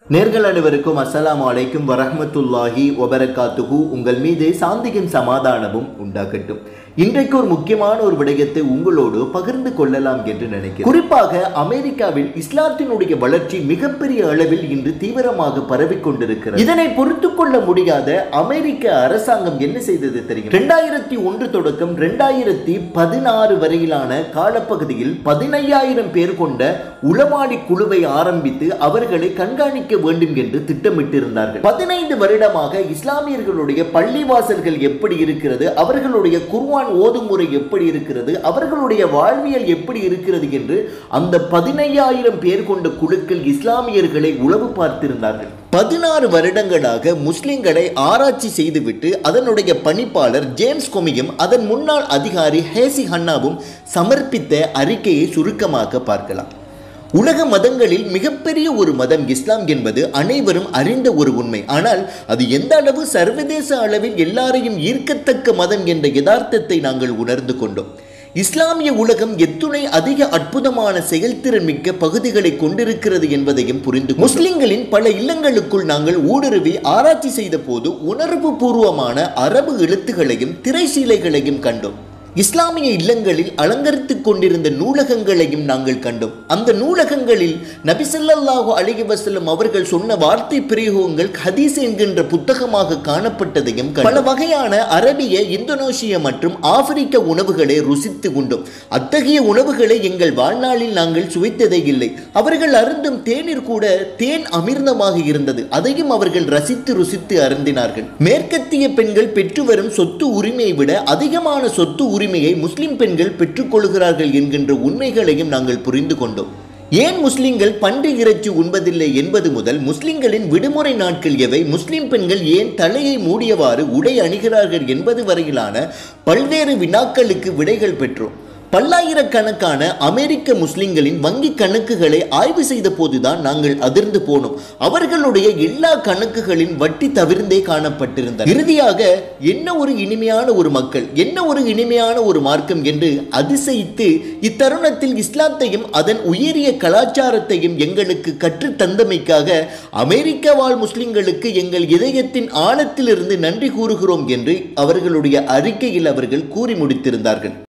நேர்கள் அனைவருக்கும் அஸ்ஸலாமு அலைக்கும் வரஹ்மத்துல்லாஹி வபரகாத்துஹு உங்கள் மீது சாந்தியும் சமாதானமும் உண்டாகட்டும் இன்றைக்கு ஒரு முக்கியமான ஒரு விடயத்தை உங்களோடு பகிர்ந்து கொள்ளலாம் என்று நினைக்கிறேன் குறிப்பாக அமெரிக்காவில் இஸ்லாத்தினுடைய வளர்ச்சி மிகப்பெரிய அளவில் இன்று தீவிரமாக பரவிக் கொண்டிருக்கிறது இதனை பொறுத்து கொள்ள முடியாத அமெரிக்க அரசாங்கம் என்ன செய்தது தெரியும் ரெண்டாயிரத்தி ஒன்று தொடக்கம் ரெண்டாயிரத்தி பதினாறு வரையிலான காலப்பகுதியில் பதினையாயிரம் பேர் கொண்ட உளவாளி குழுவை ஆரம்பித்து அவர்களை கண்காணிக்க வேண்டும் என்று திட்டமிட்டிருந்தார்கள் பதினைந்து வருடமாக இஸ்லாமியர்களுடைய பள்ளிவாசல்கள் எப்படி இருக்கிறது அவர்களுடைய குர்ஆன் ஓதும் முறை எப்படி இருக்கிறது அவர்களுடைய வாழ்வியல் எப்படி இருக்கிறது என்று அந்த பதினையாயிரம் பேர் கொண்ட குழுக்கள் இஸ்லாமியர்களை உளவு பார்த்திருந்தார்கள் பதினாறு வருடங்களாக முஸ்லிம்களை ஆராய்ச்சி செய்துவிட்டு அதனுடைய பணிப்பாளர் ஜேம்ஸ் கொமியும் அதன் முன்னாள் அதிகாரி ஹேசி ஹன்னாவும் சமர்ப்பித்த அறிக்கையை சுருக்கமாக பார்க்கலாம் உலக மதங்களில் மிகப்பெரிய ஒரு மதம் இஸ்லாம் என்பது அனைவரும் அறிந்த ஒரு உண்மை ஆனால் அது எந்த அளவு சர்வதேச அளவில் எல்லாரையும் ஈர்க்கத்தக்க மதம் என்ற யதார்த்தத்தை நாங்கள் உணர்ந்து கொண்டோம் இஸ்லாமிய உலகம் எத்துணை அதிக அற்புதமான செயல்திறன் மிக்க பகுதிகளை கொண்டிருக்கிறது என்பதையும் புரிந்து முஸ்லிம்களின் பல இல்லங்களுக்குள் நாங்கள் ஊடுருவி ஆராய்ச்சி செய்த போது உணர்வு பூர்வமான அரபு எழுத்துகளையும் திரைசீலைகளையும் கண்டோம் இஸ்லாமிய இல்லங்களில் அலங்கரித்துக் கொண்டிருந்த நூலகங்களையும் நாங்கள் கண்டோம் அந்த நூலகங்களில் நபிசல்லாஹு அலிகி வசல்லம் அவர்கள் சொன்ன வார்த்தை பிரயோகங்கள் ஹதீஸ் என்கின்ற புத்தகமாக காணப்பட்டதையும் கண்டோம். பல வகையான அரபிய இந்தோனேஷிய மற்றும் ஆப்பிரிக்க உணவுகளை ருசித்து உண்டோம் அத்தகைய உணவுகளை எங்கள் வாழ்நாளில் நாங்கள் சுவைத்ததே இல்லை அவர்கள் அருந்தும் தேநீர் கூட தேன் அமிர்தமாக இருந்தது அதையும் அவர்கள் ரசித்து ருசித்து அருந்தினார்கள் மேற்கத்திய பெண்கள் பெற்று வரும் சொத்து உரிமையை விட அதிகமான சொத்து உரிமையை முஸ்லிம் பெண்கள் பெற்றுக்கொள்கிறார்கள் என்கின்ற உண்மைகளையும் நாங்கள் புரிந்து கொண்டோம் ஏன் முஸ்லிம்கள் பன்றி இறைச்சி உண்பதில்லை என்பது முதல் முஸ்லிம்களின் விடுமுறை நாட்கள் எவை முஸ்லிம் பெண்கள் ஏன் தலையை மூடியவாறு உடை அணிகிறார்கள் என்பது வரையிலான பல்வேறு வினாக்களுக்கு விடைகள் பெற்றோம் பல்லாயிரக்கணக்கான அமெரிக்க முஸ்லிம்களின் வங்கி கணக்குகளை ஆய்வு செய்த போதுதான் நாங்கள் அதிர்ந்து போனோம் அவர்களுடைய எல்லா கணக்குகளின் வட்டி தவிர்ந்தே காணப்பட்டிருந்தன இறுதியாக என்ன ஒரு இனிமையான ஒரு மக்கள் என்ன ஒரு இனிமையான ஒரு மார்க்கம் என்று அதிசயித்து இத்தருணத்தில் இஸ்லாத்தையும் அதன் உயரிய கலாச்சாரத்தையும் எங்களுக்கு கற்றுத் தந்தமைக்காக அமெரிக்க வாழ் முஸ்லிம்களுக்கு எங்கள் இதயத்தின் ஆழத்திலிருந்து நன்றி கூறுகிறோம் என்று அவர்களுடைய அறிக்கையில் அவர்கள் கூறி முடித்திருந்தார்கள்